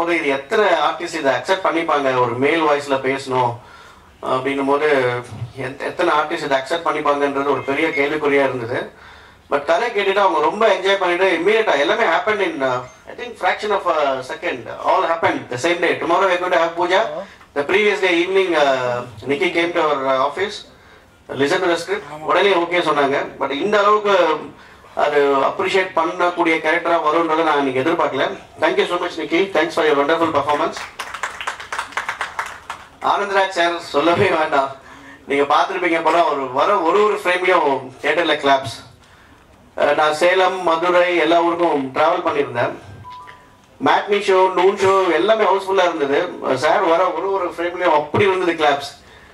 போது இது எத்தனை ஆர்டிஸ்ட் இதை அக்செப்ட் பண்ணிப்பாங்க ஒரு மேல் வாய்ஸில் பேசணும் அப்படின்னும் போது எத்- எத்தனை ஆர்டிஸ்ட் இதை அக்செப்ட் பண்ணிப்பாங்கன்றது ஒரு பெரிய கேள்விக்குறியாக இருந்தது பட் கதை கேட்டுட்டு அவங்க ரொம்ப என்ஜாய் பண்ணிட்டு இம்மீடியட்டா எல்லாமே happen in I think fraction of second all happen the same day tomorrow we got have Pooja the previous day evening Nikki came to our office listen to script உடனே ஓகே சொன்னாங்க but இந்த அளவுக்கு அது appreciate பண்ணக்கூடிய கேரக்டராக வரும்ன்றதை நான் இன்னைக்கு எதிர்பார்க்கல thank you so much Nikki thanks for your wonderful performance Anandaraj sir சொல்லவே வேண்டாம் நீங்க பார்த்துருப்பீங்க போல ஒரு வர ஒரு ஒரு ஃப்ரேம்லயும் தியேட்டர்ல கிளாப்ஸ் நான் சேலம் மதுரை எல்லா ஊருக்கும் டிராவல் பண்ணியிருந்தேன் மேட்னி ஷோ நூன் ஷோ எல்லாமே ஹவுஸ்ஃபுல்லாக இருந்தது சார் வர ஒரு ஒரு ஃப்ரேம்லயும் அப்படி இருந்தது கிளாப்ஸ்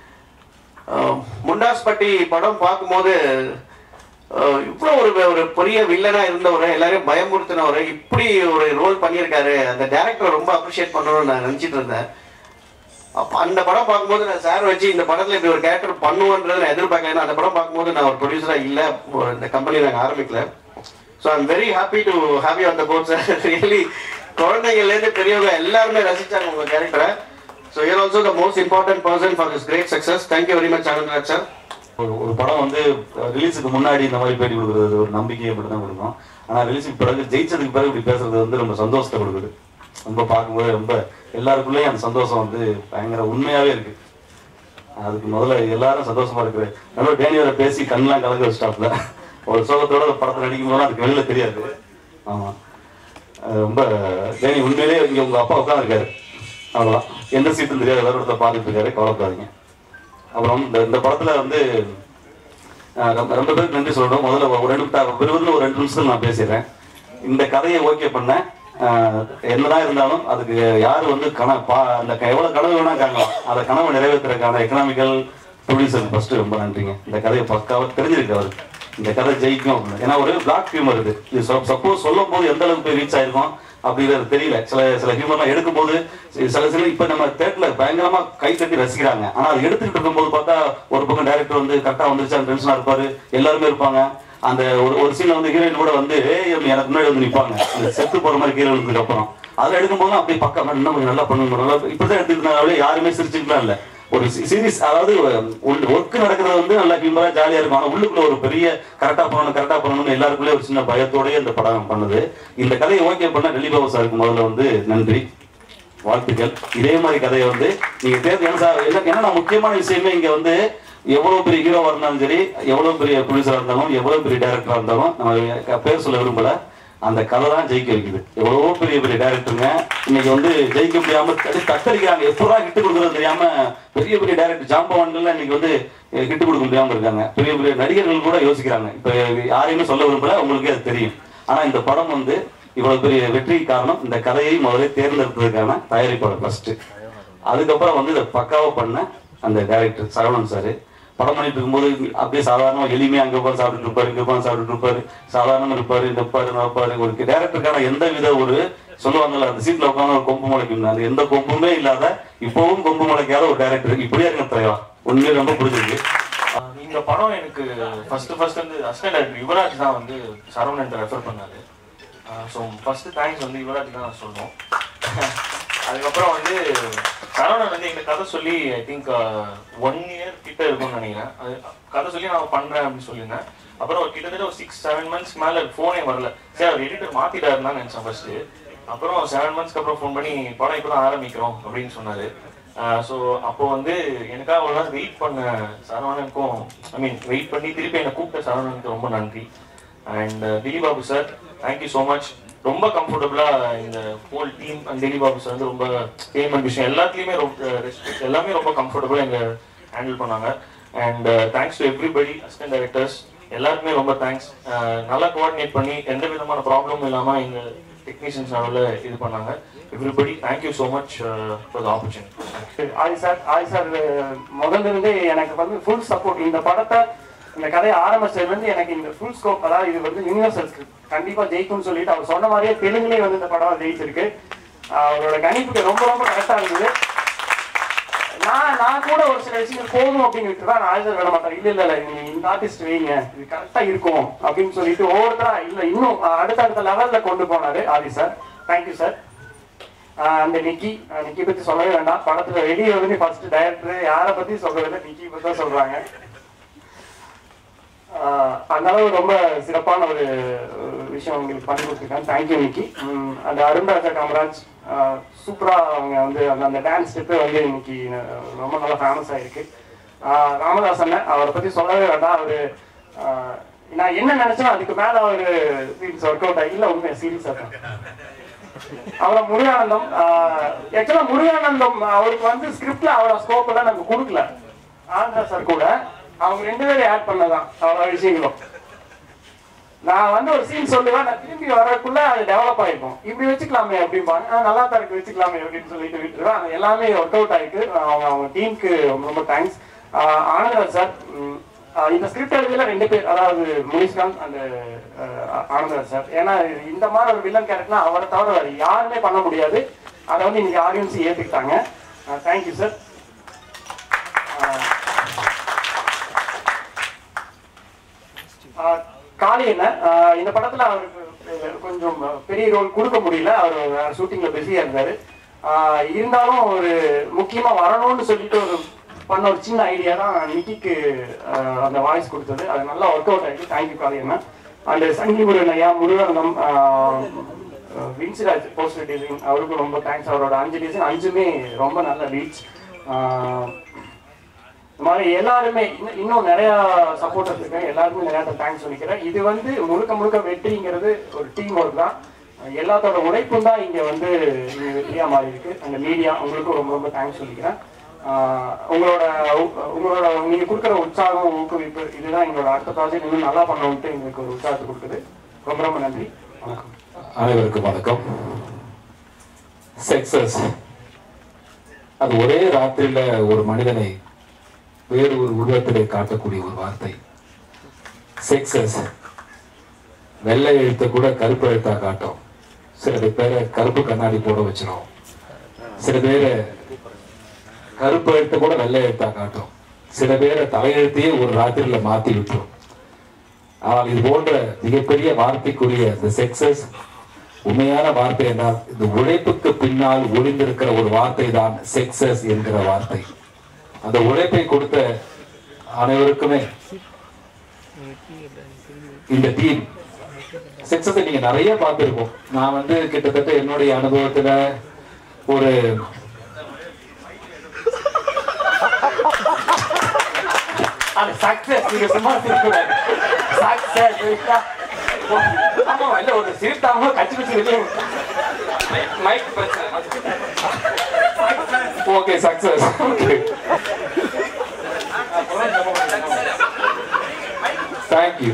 முண்டாஸ்பட்டி படம் பார்க்கும்போது அஹ், இவ்வளோ ஒரு ஒரு பெரிய வில்லனா இருந்தவர் எல்லாரையும் பயமுறுத்தினவர் இப்படி ஒரு ரோல் பண்ணியிருக்காரு அந்த டேரக்டர் ரொம்ப அப்ரிஷியேட் பண்ணணும்னு நான் நினச்சிட்டு இருந்தேன் அப்போ அந்த படம் பார்க்கும்போது நான் சார் வச்சு இந்த படத்தில் இப்படி ஒரு கேரக்டர் பண்ணுவேன்றதை நான் எதிர்பார்க்கல ஏன்னா அந்த படம் பார்க்கும்போது நான் ஒரு ப்ரொடியூசராக இல்லை இந்த கம்பெனி நாங்கள் ஆரம்பிக்கல so I'm very happy to have you அந்த போட் சார் ரியலி குழந்தைங்கள்லேருந்து பெரியவங்க எல்லாருமே ரசிச்சாங்க உங்கள் கேரக்டரை so your also the most important person for this great success thank you very much Anandraj sir ஒரு ஒரு படம் வந்து ரிலீஸுக்கு முன்னாடி இந்த மாதிரி பேட்டி கொடுக்குறது ஒரு நம்பிக்கையை மட்டும் தான் கொடுக்கும் ஆனா ரிலீஸுக்கு பிறகு ஜெயிச்சதுக்கு பிறகு இப்படி பேசுறது வந்து ரொம்ப சந்தோஷத்தை கொடுக்குது ரொம்ப பார்க்கும்போது ரொம்ப எல்லாருக்குள்ளேயும் அந்த சந்தோஷம் வந்து பயங்கர உண்மையாவே இருக்கு அதுக்கு முதல்ல எல்லாரும் சந்தோஷமா இருக்கு நம்ம டேனியோட பேசி கண்ணெல்லாம் கலக்க வச்சிட்டாப்ல ஒரு சோகத்தோட ஒரு படத்தை நடிக்கும் போது அதுக்கு வெளியில தெரியாது ஆமா அது ரொம்ப டேனி உண்மையிலேயே இங்க உங்க அப்பா உட்காந்துருக்காரு அவ்வளவுதான் எந்த சீட்டும் தெரியாது வேற ஒருத்தர் பார்த்துட்டு இருக்காரு கவலைப்படாதீங்க அப்புறம் இந்த இந்த படத்துல வந்து அஹ், ரொம்ப ரொம்ப பேருக்கு நன்றி சொல்லணும் முதல்ல ஒரு ரெண்டு த- விறுவிறுன்னு ஒரு ரெண்டு நிமிஷத்துல நான் பேசிடுறேன் இந்த கதையை ஓகே பண்ண அஹ், என்னதான் இருந்தாலும் அதுக்கு யார் வந்து கன பா அந்த க- எவ்வளவு கனவு வேணா காணலாம் அந்த கனவை நிறைவேற்றுறதுக்கான எக்கனாமிக்கல் ப்ரொடியூசர் ஃபர்ஸ்ட் ரொம்ப நன்றிங்க இந்த கதையை பக்காவா தெரிஞ்சிருக்கு அவருக்கு இந்த கதை ஜெயிக்கும் அப்படின்னு ஏன்னா ஒரு பிளாக் ஹியூமர் இது இது சப்போஸ் சொல்லும் போது எந்த அளவுக்கு போய் ரீச் ஆயிருக்கும் அப்படிங்கிறது தெரியல சில சில ஹியூமர்லாம் எடுக்கும்போது சி- சில சில இப்ப நம்ம தேட்டர்ல பயங்கரமா கை தட்டி ரசிக்கிறாங்க ஆனா அது எடுத்துக்கிட்டு இருக்கும்போது பார்த்தா ஒரு பக்கம் டைரக்டர் வந்து கரெக்டா வந்துருச்சு டென்ஷனா இருப்பாரு எல்லாருமே இருப்பாங்க அந்த ஒரு ஒரு சீன்ல வந்து ஹீரோயின் கூட வந்து "ஏய், எனக்கு முன்னாடி வந்து நிப்பாங்க அந்த செத்து போற மாதிரி கீழே விழுந்ததுக்கு அப்புறம் அதில் எடுக்கும்போது அப்படியே பக்கம் இன்னும் கொஞ்சம் நல்லா பண்ணுங்க நல்லா இப்படிதான் எடுத்துக்கிட்டாங்க யாருமே சிரிச்சுக்கலாம் இல்ல ஒரு சீரிஸ் அதாவது ஒர்க் நடக்கிறது வந்து நல்லா ஹியூமரா ஜாலியா இருக்கும் ஆனா உள்ளுக்குள்ள ஒரு பெரிய கரெக்டா பண்ணணும் கரெக்டா பண்ணணும்னு எல்லாருக்குள்ளே ஒரு சின்ன பயத்தோடயே இந்த படம் பண்ணுது இந்த கதையை ஓகே பண்ண டெல்லி பாபு சாருக்கு முதல்ல வந்து நன்றி வாழ்த்துக்கள் இதே மாதிரி கதையை வந்து நீங்க தேர்வு என்ன சார் என்ன என்னன்னா முக்கியமான விஷயமே இங்க வந்து எவ்வளவு பெரிய ஹீரோவா இருந்தாலும் சரி எவ்வளவு பெரிய ப்ரொடியூசரா இருந்தாலும் எவ்வளவு பெரிய டைரக்டரா இருந்தாலும் நம்ம பேர் சொல்ல விரும்பல அந்த கதை தான் ஜெயிக்க வைக்குது எவ்வளவோ பெரிய பெரிய டைரக்டருங்க இன்னைக்கு வந்து ஜெயிக்க முடியாம தடி- தத்தளிக்கிறாங்க எப்படா ஹிட் கொடுக்குறது தெரியாம பெரிய பெரிய டைரக்டர் ஜாம்பவான்கள்லாம் இன்னைக்கு வந்து ஹிட் கொடுக்க முடியாம இருக்காங்க பெரிய பெரிய நடிகர்கள் கூட யோசிக்கிறாங்க இப்ப யாரையுமே சொல்ல விரும்பல உங்களுக்கே அது தெரியும் ஆனா இந்த படம் வந்து இவ்வளவு பெரிய வெற்றி காரணம் இந்த கதையை முதல்ல தேர்ந்தெடுத்ததுக்கான தயாரிப்பாளர் ஃபர்ஸ்ட் அதுக்கப்புறம் வந்து இதை பக்காவா பண்ண அந்த டைரக்டர் சரவணன் சார் படம் பண்ணிட்டு இருக்கும்போது அப்படியே சாதாரணமா எளிமையா அங்க உட்காந்து சாப்பிட்டுட்டு இருப்பாரு இங்க உட்காந்து சாப்பிட்டுட்டு இருப்பாரு சாதாரணமா இருப்பாரு இந்த பாரு நப்பாரு ஒரு டேரக்டருக்கான எந்த வித ஒரு சொல்லுவாங்கல்ல அந்த சீட்ல உட்காந்து ஒரு கொம்பு முளைக்கும் அது எந்த கொம்புமே இல்லாத இப்பவும் கொம்பு முளைக்காத ஒரு டேரக்டர் இப்படியே இருக்க தலைவா உண்மையிலே ரொம்ப பிடிச்சிருக்கு ஆஹ் இந்த படம் எனக்கு ஃபர்ஸ்ட் ஃபர்ஸ்ட் வந்து அசிஸ்டன்ட் டைரக்டர் யுவராஜ் தான் வந்து சரவணன் ரெஃபர் பண்ணாரு ஸோ ஃபர்ஸ்ட் தேங்க்ஸ் வந்து யுவராஜ் தான் சொல்லணும் அதுக்கப்புறம் வந்து சரவணன் வந்து எங்க கதை சொல்லி ஐ திங்க் ஒன் இயர் கிட்ட இருக்கும்னு நினைக்கிறேன் அது கதை சொல்லி நான் பண்றேன் அப்படின்னு சொல்லியிருந்தேன் அப்புறம் ஒரு கிட்டத்தட்ட ஒரு சிக்ஸ் செவன் மந்த்ஸ் மேல ஃபோனே வரல சரி அவர் எடிட்டர் மாத்திட்டாருன்னு தான் நினைச்சேன் ஃபர்ஸ்ட் அப்புறம் செவன் மந்த்ஸ்க்கு அப்புறம் ஃபோன் பண்ணி படம் இப்போ தான் ஆரம்பிக்கிறோம் அப்படின்னு சொன்னாரு ஸோ அப்போ வந்து எனக்காக ஒரு நாள் வெயிட் பண்ண சரவணனுக்கும் ஐ மீன் வெயிட் பண்ணி திருப்பி என்னை கூப்பிட்ட சரவணனுக்கு ரொம்ப நன்றி and Dilip Babu sir thank you so much ரொம்ப கம்ஃபர்டபுளா இந்த whole team and Dilip Babu sir வந்து ரொம்ப பேமெண்ட் விஷயம் எல்லாத்துலேயுமே ரொம்ப ரெஸ்பெக்ட் எல்லாமே ரொம்ப கம்ஃபர்டபுளாக எங்க ஹேண்டில் பண்ணாங்க and thanks to everybody assistant directors எல்லாருக்குமே ரொம்ப தேங்க்ஸ் நல்லா கோஆர்டினேட் பண்ணி எந்த விதமான ப்ராப்ளமும் இல்லாமல் எங்க டெக்னீஷியன்ஸ் நடுவில் இது பண்ணாங்க everybody thank you so much for the opportunity Aadhi sir Aadhi sir முதல்ல இருந்தே எனக்கு வந்து ஃபுல் சப்போர்ட் இந்த படத்தை இந்த கதையை ஆரம்பிச்சதுல இருந்து எனக்கு இந்த ஃபுல் ஸ்கோப் அதாவது இது வந்து யூனிவர்சல் ஸ்கிரிப்ட் கண்டிப்பா ஜெயிக்கும்னு சொல்லிட்டு அவர் சொன்ன மாதிரியே தெலுங்குலயே வந்து இந்த படம் ஜெயிச்சிருக்கு அவரோட கணிப்புக்கு ரொம்ப ரொம்ப கரெக்டா இருந்தது நான் நான் கூட ஒரு சில விஷயங்கள் போதும் அப்படின்னு விட்டுதான் நான் ஆயுதம் விட மாட்டேன் இல்ல இல்ல இல்ல நீ இந்த ஆர்டிஸ்ட் வைங்க இது கரெக்டா இருக்கும் அப்படின்னு சொல்லிட்டு ஒவ்வொருத்தரா இல்ல இன்னும் அடுத்தடுத்த லெவல்ல கொண்டு போனாரு ஆதி சார் தேங்க்யூ சார் ஆஹ் அந்த நிக்கி ஆஹ் நிக்கி பத்தி சொல்லவே வேண்டாம் படத்துல வெளியே வந்து ஃபர்ஸ்ட் டைரக்டர் யாரை பத்தி சொல்றது இல்லை நிக்கி பத்தி தான் சொல்றாங்க ஆஹ் அந்த அளவு ரொம்ப சிறப்பான ஒரு ஒரு விஷயம் உங்களுக்கு பண்ணி கொடுத்துருக்காங்க தேங்க்யூ நிக்கி உம் அந்த அருண்ராஜா காமராஜ் சூப்பரா அவங்க வந்து அந்த அந்த டான்ஸ் ஸ்டெப்பே வந்து இன்னைக்கு அஹ் ரொம்ப நல்லா ஃபேமஸ் ஆயிருக்கு ஆஹ் ராமதாஸ் அண்ணன் அவரை பத்தி சொல்லவே வேண்டாம் அவரு ஆஹ் நான் என்ன நினைச்சேன் அதுக்கு மேல அவரு சீரிஸ் ஒர்க் அவுட் ஆகி இல்ல உண்மை சீரியஸா தான் அப்புறம் முருகானந்தம் ஆக்சுவலா முருகானந்தம் அவருக்கு வந்து ஸ்கிரிப்ட்ல அவ்வளவு ஸ்கோப் எல்லாம் நமக்கு கொடுக்கல ஆந்திரா சார் கூட அவங்க ரெண்டு பேரும் ஆட் பண்ணதான் அவ்வளவு விஷயங்களும் நான் வந்து ஒரு சீன் சொல்லுவேன் நான் திரும்பி வரக்குள்ள அது டெவலப் ஆயிருக்கும் இப்படி வச்சுக்கலாமே அப்படிம்பாங்க "ஆ, நல்லா தான் இருக்கு வச்சுக்கலாமே அப்படின்னு சொல்லிட்டு விட்டுருவேன் அது எல்லாமே ஒர்க் அவுட் ஆயிருக்கு அவங்க அவங்க டீமுக்கு ரொம்ப ரொம்ப தேங்க்ஸ் ஆனந்தராஜ் சார் ம், ஆஹ் இந்த ஸ்கிரிப்ட் எழுதியில ரெண்டு பேர் அதாவது முனிஷ்காந்த் அந்த ஆனந்தராஜ் சார் ஏன்னா இது- இந்த மாதிரி ஒரு வில்லன் கேரக்டர்னா அவரை தவிர வேற யாருமே பண்ண முடியாது அதை வந்து இன்னைக்கு ஆடியன்ஸ் ஏத்துக்கிட்டாங்க தேங்க்யூ சார் காளி என்ன ஆஹ் இந்த படத்துல அவருக்கு அஹ் கொஞ்சம் பெரிய ரோல் கொடுக்க முடியல அவர் ஷூட்டிங்ல பிஸியா இருந்தாரு ஆஹ் இருந்தாலும் ஒரு முக்கியமா வரணும்னு சொல்லிட்டு ஒரு பண்ண ஒரு சின்ன ஐடியா தான் நிக்கிக்கு ஆஹ் அந்த வாய்ஸ் கொடுத்தது அது நல்லா ஒர்க் அவுட் ஆயிடுச்சு தேங்க்யூ காளி அண்ணா அண்ட் சங்கி முருகன் ஐயா முருகனம் வின்சிராஜ் போஸ்டர் டிசைன் அவருக்கும் ரொம்ப தேங்க்ஸ் அவரோட அஞ்சு டிசைன் அஞ்சுமே ரொம்ப நல்ல ரீச் இந்த மாதிரி எல்லாருமே இன்னும் இன்னும் நிறைய சப்போர்ட்டர்ஸ் இருக்காங்க எல்லாருமே நிறைய தேங்க்ஸ் சொல்லிக்கிறேன் இது வந்து முழுக்க முழுக்க வெற்றிங்கிறது ஒரு டீம் ஒர்க் தான் எல்லாத்தோட உழைப்பும் தான் இங்க வந்து இங்க வெற்றியா மாறி இருக்கு அந்த மீடியா உங்களுக்கும் ரொம்ப ரொம்ப தேங்க்ஸ் சொல்லிக்கிறேன் ஆஹ் உங்களோட உ- உங்களோட நீங்க கொடுக்குற உற்சாகம் ஊக்குவிப்பு இதுதான் எங்களோட அடுத்த ப்ராஜெக்ட் இன்னும் நல்லா பண்ணணும்ட்டு எங்களுக்கு ஒரு உற்சாகத்தை கொடுக்குது ரொம்ப ரொம்ப நன்றி வணக்கம் அனைவருக்கும் வணக்கம் செக்ஸஸ் அது ஒரே ராத்திரியில ஒரு மனிதனை வேறு ஒரு உருவத்திலே காட்டக்கூடிய ஒரு வார்த்தை செக்ஸஸ் வெள்ளை எழுத்த கூட கருப்பு எழுத்தா காட்டும் சில பேரை கருப்பு கண்ணாடி போட வச்சிரும் சில பேரை கருப்பு எழுத்த கூட வெள்ளை எழுத்தா காட்டும் சில பேரை தலையெழுத்தையே ஒரு ராத்திரியில மாத்தி விட்டுரும் ஆனால் இது போன்ற மிகப்பெரிய வார்த்தைக்குரிய இந்த செக்ஸஸ் உண்மையான வார்த்தை என்றால் இந்த உழைப்புக்கு பின்னால் ஒளிந்திருக்கிற ஒரு வார்த்தை தான் செக்ஸஸ் என்கிற வார்த்தை அந்த உழைப்பை கொடுத்த அனைவருக்குமே இந்த டீம் செக்ஸஸை நீங்க நிறைய பார்த்திருக்கோம் நான் வந்து கிட்டத்தட்ட என்னுடைய அனுபவத்துல ஒரு அது சக்சஸ் நீங்க சும்மா சிரிக்கூடாது சக்சஸ் ஆமா இல்ல ஒரு சிரித்தாம கச்சி கச்சி வெளியே மைக் பிரச்சனை ஓகே சக்சஸ் ஓகே தேங்க்யூ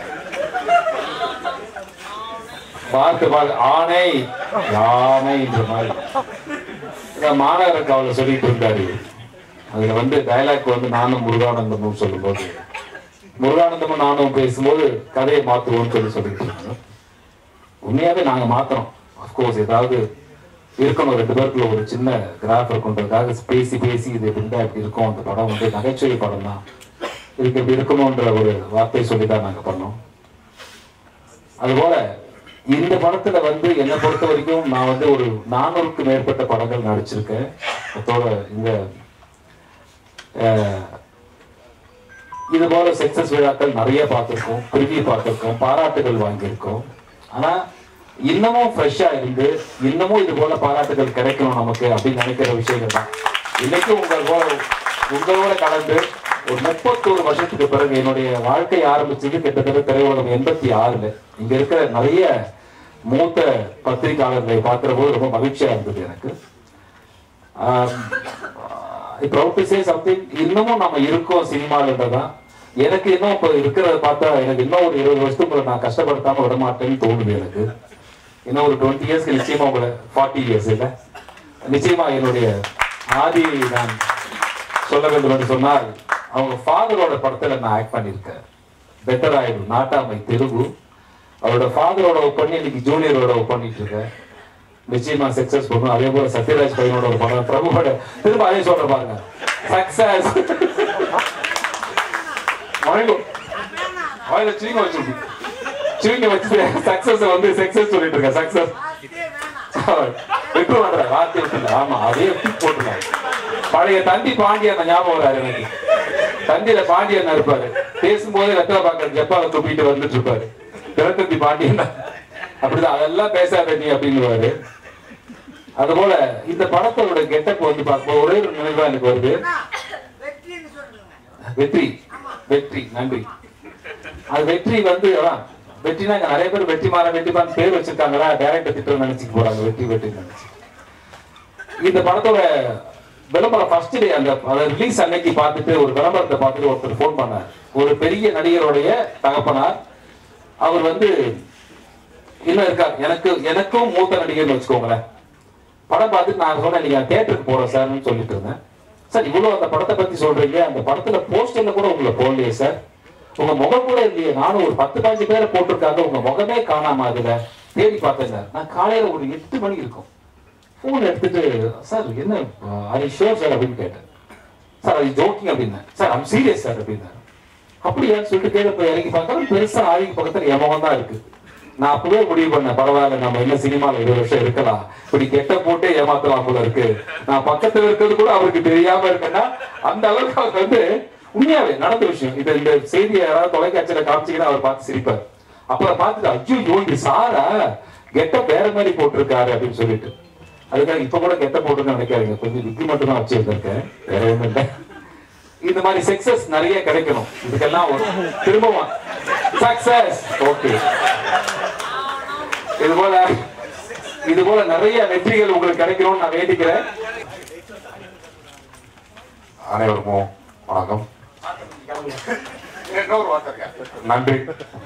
பார்த்து பார்த்து ஆணை யானைன்ற மாதிரி இந்த மாநகர காவல சொல்லிட்டு இருந்தாரு அதுல வந்து டைலாக் வந்து நானும் முருகானந்தமும் சொல்லும்போது முருகானந்தமும் நானும் பேசும்போது கதையை மாத்துவோம்னு சொல்லி சொல்லிட்டு இருந்தாங்க உண்மையாவே நாங்க மாத்துறோம் அப்கோர்ஸ் ஏதாவது இருக்கணும் ரெண்டு பேருக்குள்ள ஒரு சின்ன கிராஃப் இருக்குன்றதுக்காக பேசி பேசி இது இருந்தா இப்படி இருக்கும் அந்த படம் வந்து நகைச்சுவை படம் தான் இதுக்கு இப்படி இருக்கணும்ன்ற ஒரு வார்த்தை சொல்லி தான் நாங்க பண்ணோம் அதுபோல இந்த படத்துல வந்து என்னை பொறுத்த வரைக்கும் நான் வந்து ஒரு நானூறுக்கு மேற்பட்ட படங்கள் நடிச்சிருக்கேன் அதோட இந்த அஹ், இது போல சக்சஸ் விழாக்கள் நிறைய பார்த்திருக்கோம் பிரிவி பார்த்திருக்கோம் பாராட்டுகள் வாங்கியிருக்கோம் ஆனா இன்னமும் ஃப்ரெஷ்ஷா இருந்து இன்னமும் இது போல பாராட்டுகள் கிடைக்கணும் நமக்கு அப்படின்னு நினைக்கிற விஷயங்கள் தான் இன்னைக்கு உங்கள் போல உங்களோட கலந்து ஒரு முப்பத்தோரு வருஷத்துக்கு பிறகு என்னுடைய வாழ்க்கை ஆரம்பிச்சது கிட்டத்தட்ட திரையுலகம் எண்பத்தி ஆறுல இங்க இருக்கிற நிறைய மூத்த பத்திரிகையாளர்களை பார்க்கிற போது ரொம்ப மகிழ்ச்சியா இருந்தது எனக்கு ப்ரௌட் டு சே சம்திங் இன்னமும் நம்ம இருக்கோம் சினிமாலன்றதான் எனக்கு இன்னும் இப்போ இருக்கிறத பார்த்தா எனக்கு இன்னும் ஒரு இருபது வருஷத்துக்குள்ள நான் கஷ்டப்படுத்தாம விட மாட்டேன்னு தோணுது எனக்கு இன்னும் ஒரு டுவெண்ட்டி இயர்ஸ்க்கு நிச்சயமா உங்களை ஃபார்ட்டி இயர்ஸ் இல்ல நிச்சயமா என்னுடைய ஆதி நான் சொல்ல வேண்டும் என்று சொன்னால் அவங்க ஃபாதரோட படத்துல நான் ஆக்ட் பண்ணியிருக்கேன் பெட்டர் ஆயிடும் நாட்டாமை தெலுங்கு அவரோட ஃபாதரோட ஒர்க் பண்ணி இன்னைக்கு ஜூனியரோட ஒர்க் பண்ணிட்டு இருக்கேன் நிச்சயமா சக்சஸ் பண்ணும் அதே போல சத்யராஜ் பையனோட ஒரு படம் பிரபுவோட திரும்ப அதே சொல்ற பாருங்க சக்சஸ் வாயிலும் வாயில சீங்க வச்சிருக்கு சீங்க வச்சு சக்சஸ் வந்து சக்சஸ் சொல்லிட்டு இருக்கேன் சக்சஸ் வித் விட்டுருவாங்க வார்த்தை விட்டு ஆமா அதே தூக்கி போட்டுருவாங்க பழைய தந்தி பாண்டியன் ஞாபகம் வராரு எனக்கு தந்தியில பாண்டியன் இருப்பாரு பேசும்போது வெத்தலை பாக்க ஜப்பாவை துப்பிட்டு வந்துட்டு இருப்பாரு திறத்தந்தி பாண்டியன் தான். அப்படிதான் அதெல்லாம் பேசாத நீ அப்படின்னுவாரு அதுபோல இந்த படத்தோட கெட்டப் வந்து பார்க்கும்போது ஒரே ஒரு நினைவு தான் எனக்கு வருது வெற்றி வெற்றி நன்றி அது வெற்றி வந்து அதான் வெற்றினா இங்க நிறைய பேர் வெற்றி மாற வெற்றிமாறன் பேர் வச்சிருக்காங்களா டேரக்டர் திட்டம் நினைச்சுக்க போறாங்க வெற்றி வெற்றி நினைச்சு இந்த படத்தோட விளம்பரம் ஃபர்ஸ்ட் டே அந்த அதை ரிலீஸ் அன்னைக்கு பார்த்துட்டு ஒரு விளம்பரத்தை பார்த்துட்டு ஒருத்தர் ஃபோன் பண்ணார் ஒரு பெரிய நடிகருடைய தகப்பனார் அவர் வந்து இன்னும் இருக்கார் எனக்கு எனக்கும் மூத்த நடிகர்னு வச்சுக்கோங்களேன் படம் பார்த்துட்டு நான் சொன்னேன் நீங்க தியேட்டருக்கு போறோம் சார்னு சொல்லிட்டு இருந்தேன் சார் இவ்வளவு அந்த படத்தை பத்தி சொல்றீங்க அந்த படத்துல போஸ்டர்ல கூட உங்களை போடலையே சார் உங்க முகம் கூட இல்லையே நானும் ஒரு பத்து பதினஞ்சு பேரை போட்டிருக்காங்க உங்க முகமே காணாம அதுல தேடி பார்த்தேன் சார் நான் காலையில ஒரு எட்டு மணி இருக்கும் ஃபோன் எடுத்துட்டு சார் என்ன ஐ ஷோர் சார் அப்படின்னு கேட்டேன் சார் அது ஜோக்கிங் அப்படின்னேன் சார் ஐம் சீரியஸ் சார் அப்படின்னாரு அப்படியான்னு சொல்லிட்டு கீழே போய் இறங்கி பார்க்கறேன் பெருசா ஆழிக்கு பக்கத்துல எமகம் தான் இருக்கு நான் அப்பவே முடிவு பண்ணேன் பரவாயில்ல நம்ம என்ன சினிமால இருபது வருஷம் இருக்கலாம் இப்படி கெட்ட போட்டே ஏமாத்தலாம் போல இருக்கு நான் பக்கத்துல இருக்கிறது கூட அவருக்கு தெரியாம இருக்கேன்னா அந்த அளவுக்கு அவர் வந்து உண்மையாவே நடந்த விஷயம் இது இந்த செய்தியை யாராவது தொலைக்காட்சியில காமிச்சீங்கன்னா அவர் பார்த்து சிரிப்பார் அப்புறம் பார்த்துட்டு ஐயோ இது சாரா கெட்ட வேற மாதிரி போட்டிருக்காரு அப்படின்னு சொல்லிட்டு அதுக்காக இப்ப கூட கெட்ட போட்டுன்னு நினைக்காதீங்க கொஞ்சம் விக்கி மட்டும் தான் வச்சு வச்சிருக்கேன் வேற ஒண்ணும் இல்லை இந்த மாதிரி சக்சஸ் நிறைய கிடைக்கணும் இதுக்கெல்லாம் ஒரு திரும்பவும் சக்சஸ் ஓகே இது போல இது போல நிறைய வெற்றிகள் உங்களுக்கு கிடைக்கணும்னு நான் வேண்டிக்கிறேன் அனைவருக்கும் வணக்கம் நன்றி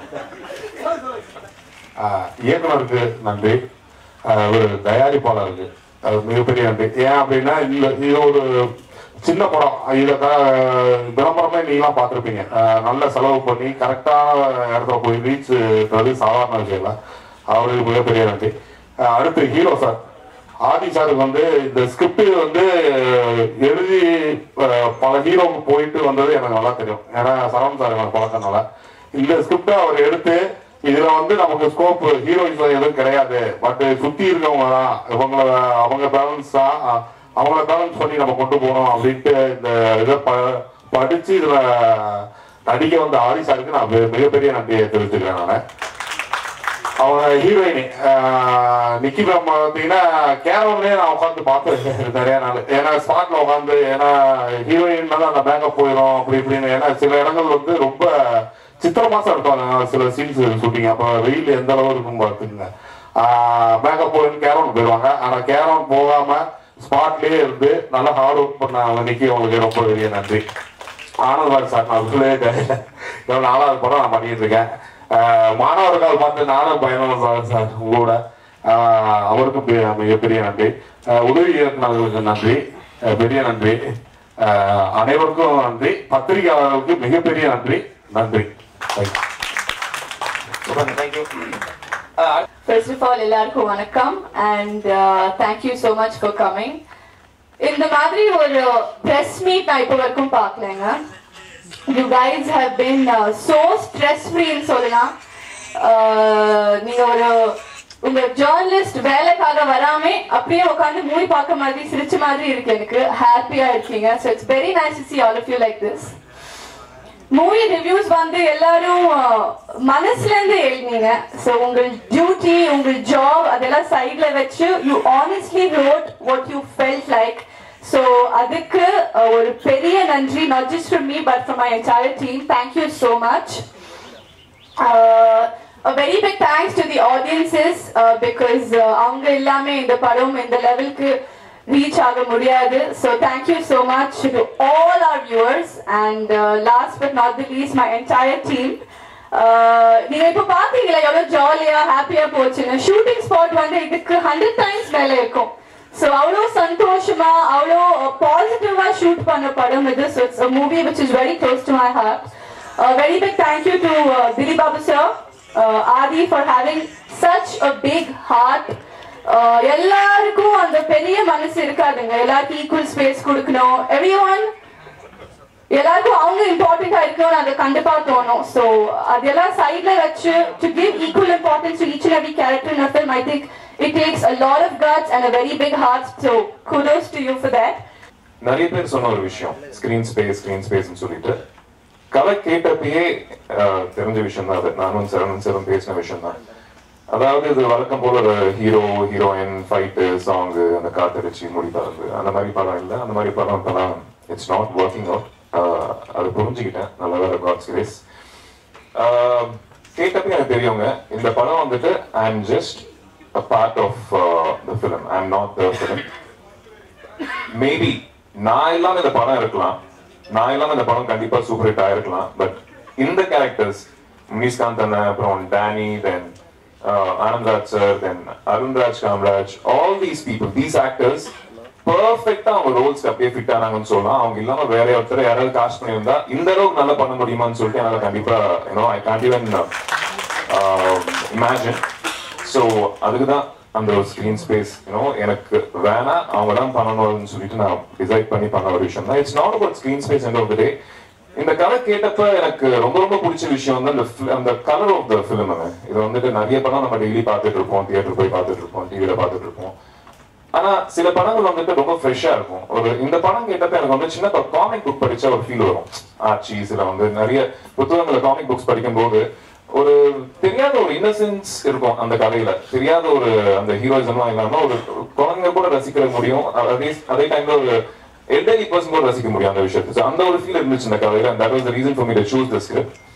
ஆஹ் இயக்குனருக்கு நன்றி ஆஹ் ஒரு தயாரிப்பாளருக்கு அது மிகப்பெரிய நன்றி ஏன் அப்படின்னா இந்த இது ஒரு சின்ன படம் இதை க- விளம்பரமே நீங்களாம் பார்த்துருப்பீங்க ஆஹ் நல்ல செலவு பண்ணி கரெக்டான இடத்துல போய் ரீச்ன்றது சாதாரண விஷயம் இல்லை அவருக்கு மிகப்பெரிய நன்றி ஆஹ் அடுத்து ஹீரோ சார் ஆதி சாருக்கு வந்து இந்த ஸ்கிரிப்ட் வந்து எழுதி அஹ், பல ஹீரோவுக்கு போயிட்டு வந்தது எனக்கு நல்லா தெரியும் ஏன்னா சரவணன் சார் எனக்கு பழக்கனால இந்த ஸ்கிரிப்டை அவர் எடுத்து இதுல வந்து நமக்கு ஸ்கோப் ஹீரோயின்ஸ் எதுவும் கிடையாது பட் சுத்தி இருக்கவங்க தான் இவங்கள அவங்க பேலன்ஸ் தான் அஹ், அவங்கள பேலன்ஸ் பண்ணி நம்ம கொண்டு போகணும் அப்படின்ட்டு இந்த இதை ப படிச்சு இதுல நடிக்க வந்த ஆதி சாருக்கு நான் மிக- மிகப்பெரிய நன்றியை தெரிவிச்சுக்கிறேன் நான் அவங்க ஹீரோயின் நிக்கி மேம் பார்த்தீங்கன்னா கேரவன்லயே நான் உட்காந்து பார்த்துருக்கேன் நிறைய நாள் ஏன்னா ஸ்பாட்ல உட்காந்து ஏன்னா ஹீரோயின் தான் அந்த மேக்கப் போயிடும் அப்படி இப்படின்னு ஏன்னா சில இடங்கள் வந்து ரொம்ப சித்திர மாசம் எடுப்பாங்க சில சீன்ஸ் ஷூட்டிங் அப்போ வெயில் எந்த அளவு இருக்கும் பார்த்துங்க மேக்கப் போயின்னு கேரவன் போயிடுவாங்க ஆனா கேரவன் போகாம ஸ்பாட்லயே இருந்து நல்லா ஹார்ட் ஒர்க் பண்ண அவங்க நிக்கி அவங்களுக்கு ரொம்ப பெரிய நன்றி ஆனந்த்வார் சார் நான் உள்ளே எவ்வளோ நாலாவது படம் நான் பண்ணிட்டு இருக்கேன் ஆஹ் மாணவர்கள் பார்த்து நானும் பயணம் சார் சார் உங்களோட ஆஹ் அவருக்கும் பெ- மிகப்பெரிய நன்றி ஆஹ் உதவி இயக்குநர்களுக்கு நன்றி ஆஹ் பெரிய நன்றி ஆஹ் அனைவருக்கும் நன்றி பத்திரிகையாளர்களுக்கு மிகப்பெரிய நன்றி நன்றி தேங்க்யூ First of all, எல்லாருக்கும் வணக்கம் and uh, thank you so much for coming. இந்த மாதிரி ஒரு press meet நான் இப்போ வரைக்கும் பார்க்கலங்க. You guys have been uh, so stress free ன்னு சொல்லலாம். Uh, நீங்க ஒரு உங்க ஜேர்னலிஸ்ட் வேலைக்காக வராம அப்படியே உட்காந்து மூவி பார்க்க மாதிரி சிரிச்ச மாதிரி இருக்கு எனக்கு ஹாப்பியா இருக்கீங்க so it's very nice to see all of you like this. Movie reviews வந்து எல்லாரும் அஹ், மனசுல இருந்து எழுதினீங்க ஸோ உங்கள் டியூட்டி உங்கள் ஜாப் அதெல்லாம் சைட்ல வச்சு you honestly wrote what you felt like so அதுக்கு அஹ், ஒரு பெரிய நன்றி not just from me but from my entire team thank you so much uh, a very big thanks to the audiences uh, because uh, அவங்க எல்லாமே இந்த படம் இந்த லெவலுக்கு ரீச் ஆக முடியாது so thank you so much to all our viewers and uh, last but not the least my entire team uh, நீங்க இப்ப பாத்தீங்களா எவ்வளவு ஜாலியா ஹாப்பியா போச்சுன்னு ஷூட்டிங் ஸ்பாட் வந்து இதுக்கு ஹண்ட்ரட் டைம்ஸ் மேல இருக்கும் ஸோ அவ்வளோ சந்தோஷமா அவ்வளோ பாசிட்டிவா ஷூட் பண்ண படம் இது so it's movie which is very close to my heart very big thank you to Dili Babu sir Aadhi for having such a big heart எல்லாருக்கும் அந்த பெரிய மனசு இருக்காதுங்க எல்லாருக்கும் ஈக்குவல் ஸ்பேஸ் கொடுக்கணும் எவ்ரி ஒன் எல்லாருக்கும் அவங்க இம்பார்ட்டண்டா இருக்கணும்னு அது கண்டிப்பா தோணும் ஸோ அதெல்லாம் சைட்ல வச்சு to give equal importance to each and every character in film I think It takes a lot of guts and a very big heart, so kudos to you for that. நிறைய பேர் சொன்ன ஒரு விஷயம் screen space screen ஸ்பேஸ்னு சொல்லிட்டு கதை கேட்டப்பயே அஹ், தெரிஞ்ச விஷயம் தான் அது நானும் சரவணன் சாரும் பேசின விஷயம் தான் அதாவது இது வழக்கம் போல ஒரு ஹீரோ ஹீரோயின் ஃபைட்டு சாங்கு அந்த காத்தடிச்சு முடிப்பாரு அந்த மாதிரி படம் இல்லை அந்த மாதிரி படம் இப்போலாம் இட்ஸ் நாட் ஒர்க்கிங் அவுட் அது புரிஞ்சுக்கிட்டேன் நல்ல வேலை காட்ஸ் கிரேஸ் கேட்டப்பே எனக்கு தெரியுங்க இந்த படம் வந்துட்டு I am just a part of the film I am not the film maybe நான் இல்லாம இந்த படம் இருக்கலாம் நான் இல்லாம இந்த படம் கண்டிப்பா சூப்பர் ஹிட் ஆயிருக்கலாம் பட் இந்த கேரக்டர்ஸ் முனிஷ்காந்த் அண்ணன் அப்புறம் Danny then Anandraj sir then Arunraj Kamaraj all these people these actors பர்ஃபெக்டா அவங்க ரோல்ஸ்க்கு அப்படியே ஃபிட் ஆனாங்கன்னு சொல்லலாம் அவங்க இல்லாம வேற ஒருத்தர் யாராவது காஸ்ட் பண்ணியிருந்தா இந்த அளவுக்கு நல்லா பண்ண முடியுமான்னு சொல்லிட்டு என்னால கண்டிப்பா you know I can't even imagine so அதுக்கு தான் அந்த ஒரு ஸ்க்ரீன் ஸ்பேஸ் யூனோ எனக்கு வேணாம் அவங்க தான் பண்ணணும்னு சொல்லிட்டு நான் டிசைட் பண்ணி பண்ண ஒரு விஷயம் தான் it's not about screen space end of the day இந்த கதை கேட்டப்ப எனக்கு ரொம்ப ரொம்ப பிடிச்ச விஷயம் வந்து அந்த fil- அந்த கலர் ஆஃப் த ஃபிலிம் இது வந்துட்டு நிறைய படம் நம்ம டெய்லி பார்த்துட்டு இருப்போம் தியேட்டர் போய் பார்த்துட்டு இருப்போம் டிவியில பார்த்துட்டு இருப்போம் ஆனா சில படங்கள் வந்துட்டு ரொம்ப ஃப்ரெஷ்ஷா இருக்கும் ஒரு இந்த படம் கேட்டப்ப எனக்கு வந்து சின்ன காமிக் புக் படிச்ச ஒரு ஃபீல் வரும் ஆச்சி சில வந்து நிறைய புத்தகங்களை காமிக் புக்ஸ் படிக்கும்போது ஒரு தெரியாத ஒரு இன்னசென்ஸ் இருக்கும் அந்த கதையில தெரியாத ஒரு அந்த ஹீரோயிசம்லாம் இல்லாம ஒரு குழந்தைங்க கூட ரசிக்கிற முடியும் அதே அதே டைம்ல ஒரு எல்டர்லி பர்சன் கூட ரசிக்க முடியும் அந்த விஷயத்தை So அந்த ஒரு ஃபீல் இருந்துச்சு இந்த கதையில and that was the reason for me to choose the script